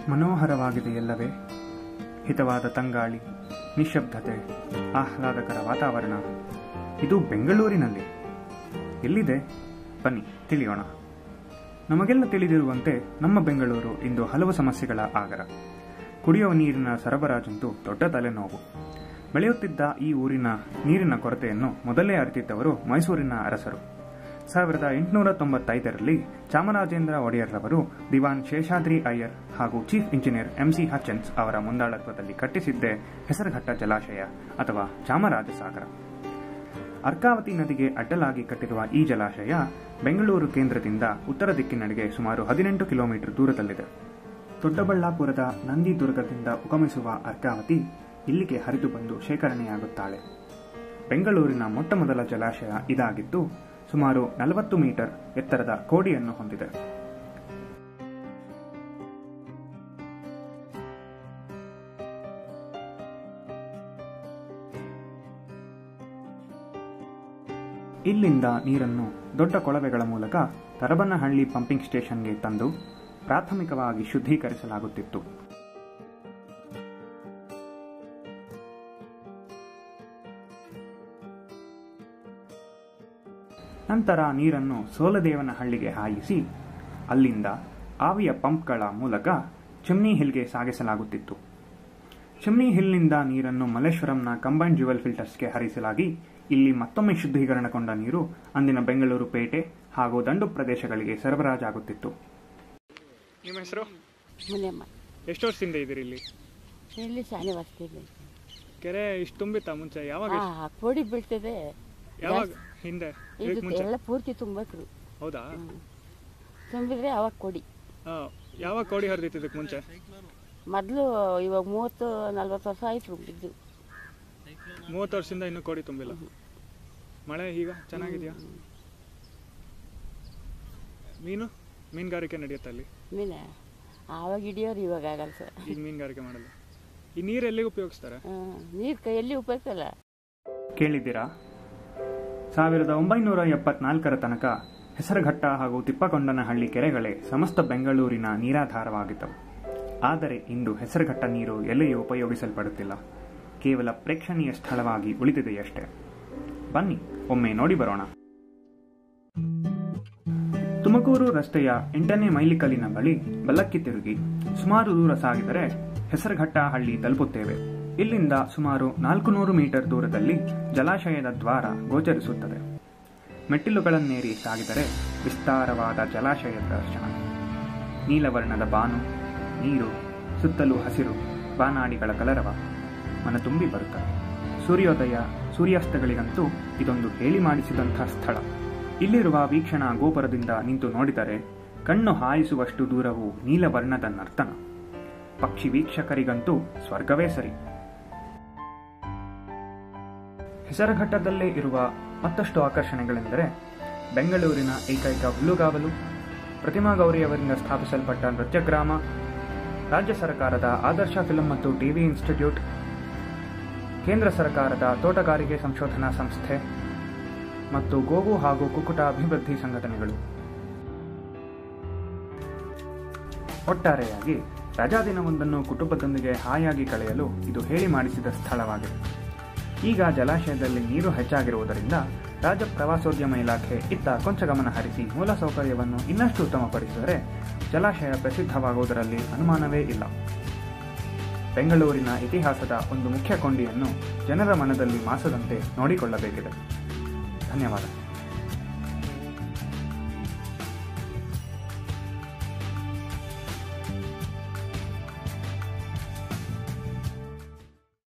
ಮನೋಹರವಾಗಿದೆ ಎಲ್ಲವೇ ಹಿತವಾದ ತಂಗಾಳಿ ನಿಶ್ಶಬ್ದತೆ ಆಹ್ಲಾದಕರ ವಾತಾವರಣ ಇದು ಬೆಂಗಳೂರಿನಲ್ಲಿ ಎಲ್ಲಿದೆ ಬನ್ನಿ ತಿಳಿಯೋಣ ನಮಗೆಲ್ಲ ತಿಳಿದಿರುವಂತೆ ನಮ್ಮ ಬೆಂಗಳೂರು ಇಂದು ಹಲವು ಸಮಸ್ಯೆಗಳ ಆಗರ ಕುಡಿಯುವ ನೀರಿನ ಸರಬರಾಜಂತೂ ದೊಡ್ಡ ತಲೆನೋವು ಬೆಳೆಯುತ್ತಿದ್ದ ಈ ಊರಿನ ನೀರಿನ ಕೊರತೆಯನ್ನು ಮೊದಲೇ ಅರಿತಿದ್ದವರು ಮೈಸೂರಿನ ಅರಸರು ಸಾವಿರದ ಎಂಟುನೂರ ತೊಂಬತ್ತೈದರಲ್ಲಿ ಚಾಮರಾಜೇಂದ್ರ ಒಡೆಯರ್ರವರು ದಿವಾನ್ ಶೇಷಾದ್ರಿ ಅಯ್ಯರ್ ಹಾಗೂ ಚೀಫ್ ಇಂಜಿನಿಯರ್ ಎಂಸಿ ಹಚನ್ಸ್ ಅವರ ಮುಂದಾಳತ್ವದಲ್ಲಿ ಕಟ್ಟಿಸಿದ್ದೇ ಹೆಸರುಘಟ್ಟ ಜಲಾಶಯ ಅಥವಾ ಚಾಮರಾಜಸಾಗರ ಅರ್ಕಾವತಿ ನದಿಗೆ ಅಡ್ಡಲಾಗಿ ಕಟ್ಟಿರುವ ಈ ಜಲಾಶಯ ಬೆಂಗಳೂರು ಕೇಂದ್ರದಿಂದ ಉತ್ತರ ದಿಕ್ಕಿನೆಡೆಗೆ ಸುಮಾರು ಹದಿನೆಂಟು ಕಿಲೋಮೀಟರ್ ದೂರದಲ್ಲಿದೆ ದೊಡ್ಡಬಳ್ಳಾಪುರದ ನಂದಿದುರ್ಗದಿಂದ ಉಗಮಿಸುವ ಅರ್ಕಾವತಿ ಇಲ್ಲಿಗೆ ಹರಿದು ಬಂದು ಶೇಖರಣೆಯಾಗುತ್ತಾಳೆ ಬೆಂಗಳೂರಿನ ಮೊಟ್ಟಮೊದಲ ಜಲಾಶಯ ಇದಾಗಿದ್ದು ಸುಮಾರು ನಲವತ್ತು ಮೀಟರ್ ಎತ್ತರದ ಕೋಡಿಯನ್ನು ಹೊಂದಿದೆ ಇಲ್ಲಿಂದ ನೀರನ್ನು ದೊಡ್ಡ ಕೊಳವೆಗಳ ಮೂಲಕ ತರಬನಹಳ್ಳಿ ಪಂಪಿಂಗ್ ಸ್ಟೇಷನ್ಗೆ ತಂದು ಪ್ರಾಥಮಿಕವಾಗಿ ಶುದ್ಧೀಕರಿಸಲಾಗುತ್ತಿತ್ತು ನಂತರ ನೀರನ್ನು ಸೋಲದೇವನಹಳ್ಳಿಗೆ ಹಾಯಿಸಿ ಅಲ್ಲಿಂದ ಆವಿಯ ಪಂಪ್ಗಳ ಮೂಲಕ ಚಿಮ್ನಿ ಹಿಲ್ಗೆ ಸಾಗಿಸಲಾಗುತ್ತಿತ್ತು ಚಿಮ್ನಿ ಹಿಲ್ನಿಂದ ನೀರನ್ನು ಮಲ್ಲೇಶ್ವರಂನ ಕಂಬೈನ್ಡ್ ಜ್ಯುವೆಲ್ ಫಿಲ್ಟರ್ಸ್ಗೆ ಹರಿಸಲಾಗಿ ಇಲ್ಲಿ ಮತ್ತೊಮ್ಮೆ ಶುದ್ಧೀಕರಣಗೊಂಡ ನೀರು ಅಂದಿನ ಬೆಂಗಳೂರು ಪೇಟೆ ಹಾಗೂ ದಂಡು ಪ್ರದೇಶಗಳಿಗೆ ಸರಬರಾಜಾಗುತ್ತಿತ್ತು ನಿಮ್ಮ ಹೆಸರು ಮುನಿಯಮ್ಮ ಎಷ್ಟು ವರ್ಷದಿಂದ ಇದ್ದೀರಿ ಇಲ್ಲಿ ಇಲ್ಲಿ ಶಾನೆ ವಸ್ತಿಲಿ ಕೆರೆ ಇಷ್ಟು ತುಂಬಿತ್ತಾ ಮುಂಚೆ ಯಾವಾಗ ಆ ಕೋಡಿ ಬೀಳ್ತದೆ ಯಾವಾಗ ಹಿಂದೆ ಇದು ಎಲ್ಲ ಪೂರ್ತಿ ತುಂಬಕ್ರು ಹೌದಾ ತುಂಬಿದ್ರೆ ಅವಾಗ ಕೊಡಿ ಯಾವಾಗ ಕೋಡಿ ಹರಿದಿತ್ತು ಇದಕ್ಕೆ ಮುಂಚೆ ಮೊದಲು ಇವಾಗ ಮೂವತ್ತು ನಲ್ವತ್ತು ವರ್ಷ ಆಯ್ತು ಬಿದ್ದು ಮೂವತ್ತು ವರ್ಷದಿಂದ ಇನ್ನೂ ಕೋಡಿ ತುಂಬಿಲ್ಲ ಮಳೆ ಈಗ ಚೆನ್ನಾಗಿದೆಯಾ ಮೀನು ಮೀನುಗಾರಿಕೆ ನಡೆಯುತ್ತೆ ಅಲ್ಲಿ ಮೀನೆ ಆವಾಗ ಹಿಡಿಯೋರು ಇವಾಗ ಆಗಲ್ಲ ಸರ್ ಈಗ ಮೀನುಗಾರಿಕೆ ಮಾಡಲ್ಲ ಈ ನೀರು ಎಲ್ಲಿಗೆ ಉಪಯೋಗಿಸ್ತಾರೆ ನೀರು ಕೈಯಲ್ಲಿ ಉಪಯೋಗಿಸಲ್ಲ ಕೇಳಿದ್ದೀರಾ ಸಾವಿರದ ಒಂಬೈನೂರ ಎಪ್ಪತ್ನಾಲ್ಕರ ತನಕ ಹೆಸರುಘಟ್ಟ ಹಾಗೂ ತಿಪ್ಪಗೊಂಡನಹಳ್ಳಿ ಕೆರೆಗಳೇ ಸಮಸ್ತ ಬೆಂಗಳೂರಿನ ನೀರಾಧಾರವಾಗಿದ್ದವು ಆದರೆ ಇಂದು ಹೆಸರುಘಟ್ಟ ನೀರು ಎಲ್ಲಿಯೂ ಉಪಯೋಗಿಸಲ್ಪಡುತ್ತಿಲ್ಲ ಕೇವಲ ಪ್ರೇಕ್ಷಣೀಯ ಸ್ಥಳವಾಗಿ ಉಳಿದಿದೆಯಷ್ಟೇ ಬನ್ನಿ ಒಮ್ಮೆ ನೋಡಿ ಬರೋಣ ತುಮಕೂರು ರಸ್ತೆಯ ಎಂಟನೇ ಮೈಲಿಕಲ್ಲಿನ ಬಳಿ ಬಲಕ್ಕೆ ತಿರುಗಿ ಸುಮಾರು ದೂರ ಸಾಗಿದರೆ ಹೆಸರುಘಟ್ಟ ಹಳ್ಳಿ ತಲುಪುತ್ತೇವೆ ಇಲ್ಲಿಂದ ಸುಮಾರು ನಾಲ್ಕು ನೂರು ಮೀಟರ್ ದೂರದಲ್ಲಿ ಜಲಾಶಯದ ದ್ವಾರ ಗೋಚರಿಸುತ್ತದೆ ಮೆಟ್ಟಿಲುಗಳನ್ನೇರಿ ಸಾಗಿದರೆ ವಿಸ್ತಾರವಾದ ಜಲಾಶಯದ ದರ್ಶನ ನೀಲವರ್ಣದ ಬಾನು ನೀರು ಸುತ್ತಲೂ ಹಸಿರು ಬಾನಾಡಿಗಳ ಕಲರವ ಮನ ತುಂಬಿ ಬರುತ್ತದೆ ಸೂರ್ಯೋದಯ ಸೂರ್ಯಾಸ್ತಗಳಿಗಂತೂ ಇದೊಂದು ಹೇಳಿ ಮಾಡಿಸಿದಂಥ ಸ್ಥಳ ಇಲ್ಲಿರುವ ವೀಕ್ಷಣಾ ಗೋಪುರದಿಂದ ನಿಂತು ನೋಡಿದರೆ ಕಣ್ಣು ಹಾಯಿಸುವಷ್ಟು ದೂರವು ನೀಲವರ್ಣದ ನರ್ತನ ಪಕ್ಷಿ ವೀಕ್ಷಕರಿಗಂತೂ ಸ್ವರ್ಗವೇ ಸರಿ ಹೆಸರುಘಟ್ಟದಲ್ಲೇ ಇರುವ ಮತ್ತಷ್ಟು ಆಕರ್ಷಣೆಗಳೆಂದರೆ ಬೆಂಗಳೂರಿನ ಏಕೈಕ ಹುಲ್ಲುಗಾವಲು ಪ್ರತಿಮಾ ಗೌರಿಯವರಿಂದ ಸ್ಥಾಪಿಸಲ್ಪಟ್ಟ ನೃತ್ಯಗ್ರಾಮ ರಾಜ್ಯ ಸರ್ಕಾರದ ಆದರ್ಶ ಫಿಲ್ಮ್ ಮತ್ತು ಟಿವಿ ಇನ್ಸ್ಟಿಟ್ಯೂಟ್ ಕೇಂದ್ರ ಸರ್ಕಾರದ ತೋಟಗಾರಿಕೆ ಸಂಶೋಧನಾ ಸಂಸ್ಥೆ ಮತ್ತು ಗೋವು ಹಾಗೂ ಕುಕ್ಕುಟ ಅಭಿವೃದ್ಧಿ ಸಂಘಟನೆಗಳು ಒಟ್ಟಾರೆಯಾಗಿ ರಜಾದಿನವೊಂದನ್ನು ಕುಟುಂಬದೊಂದಿಗೆ ಹಾಯಾಗಿ ಕಳೆಯಲು ಇದು ಹೇಳಿ ಮಾಡಿಸಿದ ಸ್ಥಳವಾಗಿದೆ ಈಗ ಜಲಾಶಯದಲ್ಲಿ ನೀರು ಹೆಚ್ಚಾಗಿರುವುದರಿಂದ ರಾಜ್ಯ ಪ್ರವಾಸೋದ್ಯಮ ಇಲಾಖೆ ಇತ್ತ ಕೊಂಚ ಗಮನ ಹರಿಸಿ ಮೂಲಸೌಕರ್ಯವನ್ನು ಇನ್ನಷ್ಟು ಉತ್ತಮಪಡಿಸಿದರೆ ಜಲಾಶಯ ಪ್ರಸಿದ್ಧವಾಗುವುದರಲ್ಲಿ ಅನುಮಾನವೇ ಇಲ್ಲ ಬೆಂಗಳೂರಿನ ಇತಿಹಾಸದ ಒಂದು ಮುಖ್ಯ ಕೊಂಡಿಯನ್ನು ಜನರ ಮನದಲ್ಲಿ ಮಾಸದಂತೆ ನೋಡಿಕೊಳ್ಳಬೇಕಿದೆ ಧನ್ಯವಾದ